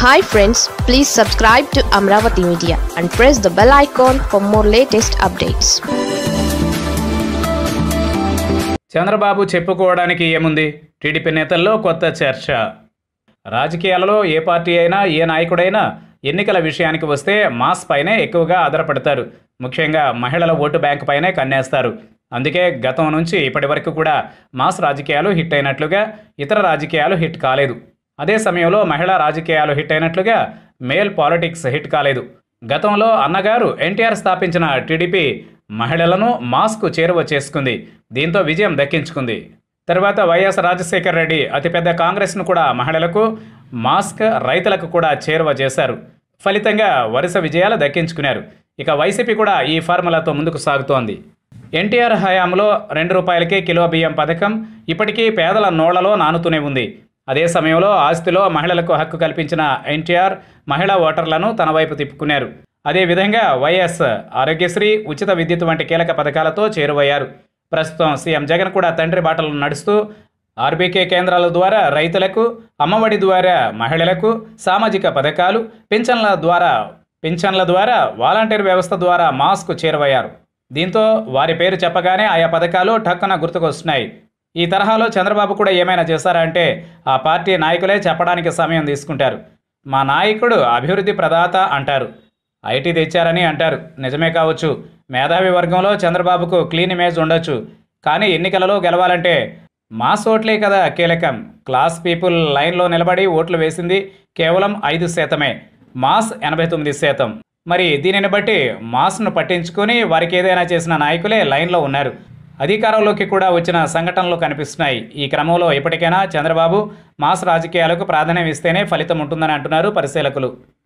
hi friends please subscribe to Amaravati media and press the bell icon for more latest updates Chandrababu చెప్పుకోవడానికి ఏముంది TDP నేతల్లో కొత్త చర్చ రాజకీయాలలో ఏ పార్టీ అయినా ఏ నాయకుడైనా ఎన్నికల విషయానికి వస్తే మాస్ పైనే ఎక్కువగా ఆధారపడతారు ముఖ్యంగా మహిళల ఓటు బ్యాంకు పైనే కన్నేస్తారు అందుకే గతం నుంచి ఇప్పటి వరకు కూడా మాస్ రాజకీయాలు హిట్ అయినట్లుగా ఇతర రాజకీయాలు హిట్ కాలేదు అదే సమయంలో మహిళా రాజకీయాలు హిట్ అయినట్లుగా మేల్ పాలిటిక్స్ హిట్ కాలేదు గతంలో అన్నగారు ఎన్టీఆర్ స్థాపించిన టీడీపీ మహిళలను మాస్కు చేరువ చేసుకుంది దీంతో విజయం దక్కించుకుంది తర్వాత వైఎస్ రాజశేఖర్ రెడ్డి అతిపెద్ద కాంగ్రెస్ను కూడా మహిళలకు మాస్క్ రైతులకు కూడా చేరువ చేశారు ఫలితంగా వరుస విజయాలు దక్కించుకున్నారు ఇక వైసీపీ కూడా ఈ ఫార్ములాతో ముందుకు సాగుతోంది ఎన్టీఆర్ హయాంలో రెండు రూపాయలకే కిలో బియ్యం పథకం ఇప్పటికీ పేదల నోళ్లలో నానుతూనే ఉంది అదే సమయంలో ఆస్తిలో మహిళలకు హక్కు కల్పించిన ఎన్టీఆర్ మహిళా ఓటర్లను తన వైపు తిప్పుకున్నారు అదేవిధంగా వైఎస్ ఆరోగ్యశ్రీ ఉచిత విద్యుత్ వంటి కీలక పథకాలతో చేరువయ్యారు ప్రస్తుతం సీఎం జగన్ కూడా తండ్రి బాటలు నడుస్తూ ఆర్బీకే కేంద్రాల ద్వారా రైతులకు అమ్మఒడి ద్వారా మహిళలకు సామాజిక పథకాలు పింఛన్ల ద్వారా పింఛన్ల ద్వారా వాలంటీర్ వ్యవస్థ ద్వారా మాస్కు చేరువయ్యారు దీంతో వారి పేరు చెప్పగానే ఆయా పథకాలు టక్కున గుర్తుకొస్తున్నాయి ఈ తరహాలో చంద్రబాబు కూడా ఏమైనా చేశారా అంటే ఆ పార్టీ నాయకులే చెప్పడానికి సమయం తీసుకుంటారు మా నాయకుడు అభివృద్ధి ప్రదాత అంటారు ఐటీ తెచ్చారని అంటారు నిజమే కావచ్చు మేధావి వర్గంలో చంద్రబాబుకు క్లీన్ ఇమేజ్ ఉండొచ్చు కానీ ఎన్నికలలో గెలవాలంటే మాస్ ఓట్లే కదా కీలకం క్లాస్ పీపుల్ లైన్లో నిలబడి ఓట్లు వేసింది కేవలం ఐదు శాతమే మాస్ ఎనభై తొమ్మిది శాతం మరి దీనిని బట్టి మాస్ను పట్టించుకొని వారికి ఏదైనా చేసిన నాయకులే లైన్లో ఉన్నారు అధికారంలోకి కూడా వచ్చిన సంఘటనలు కనిపిస్తున్నాయి ఈ క్రమంలో ఇప్పటికైనా చంద్రబాబు మాస్ రాజకీయాలకు ప్రాధాన్యం ఇస్తేనే ఫలితం ఉంటుందని అంటున్నారు పరిశీలకులు